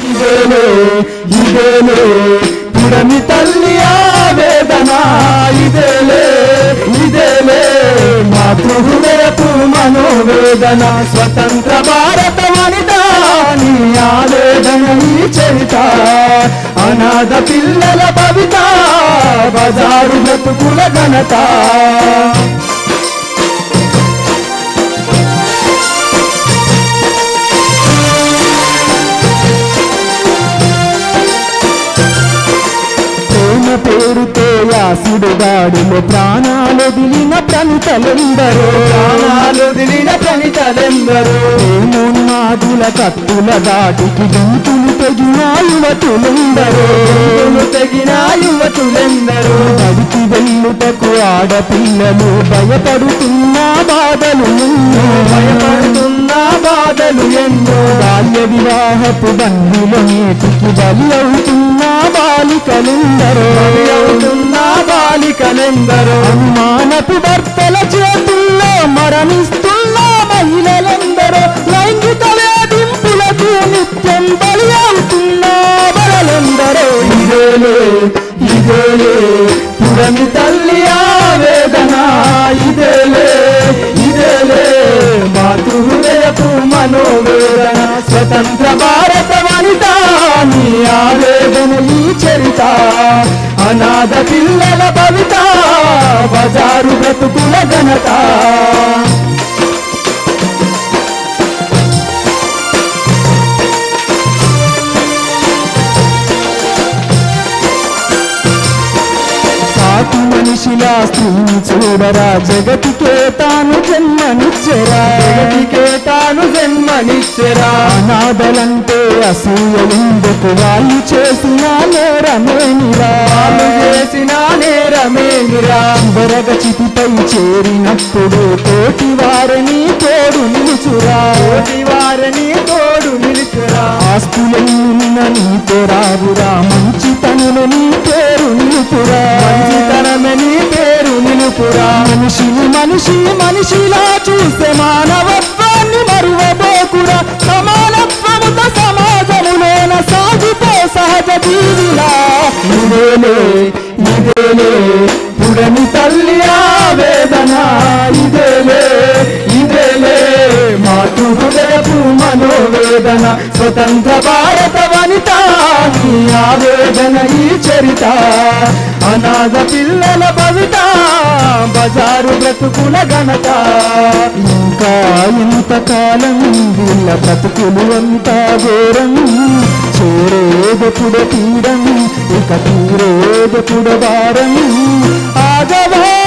ఇదేలే ఇదేలే పుడమి తల్లి ఆవేదన ఇదేలే ఇదేలే మాతృహృదయపు మనోవేదన స్వతంత్ర భారత వనిత నీ ఆవేదన ఈ చరిత అనాథ పిల్లల భవిత బజారు బ్రతుకుల ఘనత ప్రేమ పేరుతో యాసుడు గాడిలో ప్రాణాలు దిలిన ప్రణితలెందరో ప్రాణాలు దిలిన ప్రణితలెందరో ప్రేమోన్మాదుల కత్తుల దాటికి గంతులు తెగిన యువతులెందరో గంతులు తెగిన యువతులెందరో నడికి వెళ్ళుటకు ఆడపిల్లలు భయపడుతున్న బాధలు ఎన్నో భయపడుతున్న బాధలు ఎన్నో బాల్య వివాహపు బంధుల నేటికి బలి అవుతున్న బాలికలెందరో బలి అవుతున్న బాలికలెందరో అనుమానపు భర్తల చేతుల్లో మరణిస్తున్న మహిళలెందరో లైంగిక వేధింపులకు నిత్యం బలి అవుతున్న బలలెందరో ఇదేలే ఇదేలే పురమి తల్లి ఆవేదన ఇదేలే ఇదేలే మాతృహృదయపు మనోవేదన స్వతంత్ర భారత వనిత నీ ఆవేదన ఈ చరిత అనాథ పిల్లల భవిత బజారు బ్రతుకుల ఘనత సాటి మనిషిలా స్త్రీని చూడరా జగతికే తాను జన్మనిచ్చరా జగతికే తాను జన్మనిచ్చరా అనాథలంటే అసూయ ఎందుకు వాళ్ళు చేసిన నేరమేనిరా వాళ్ళు చేసిన నేరమేనిరా చివరగ చితిపై చేరినప్పుడు తోటి వారిని తోడు నిలుచురా తోటి వారిని తోడు నిలుచురా ఆస్తులెన్నున్న నీతో రావురా మంచితనులు నీ పేరు నిలుపురా మంచితనమే నీ పేరు నిలుపురా మనిషిని మనిషి మనిషిలా చూసే మానవత్వాన్ని మరువబోకురా సమానత్వముతో సమాజములోన సాగిపో సహజ జీవిలా ఇదేలే ఇదేలే పుడని తల్లి ఆవేదన ఇదేలే ఇదేలే మాతృ హృదయపు మనోవేదన స్వతంత్ర భారత వనిత నీ ఆవేదన ఈ చరిత అనాథ పిల్లల భవిత బజారు బ్రతుకుల ఘనత ఇంకా ఎంతకాలం వీళ్ళ బ్రతుకులు అంతా ఘోరం చేరేదెప్పుడు తీరం ఇక తీరేదెప్పుడు భారం ఆగవా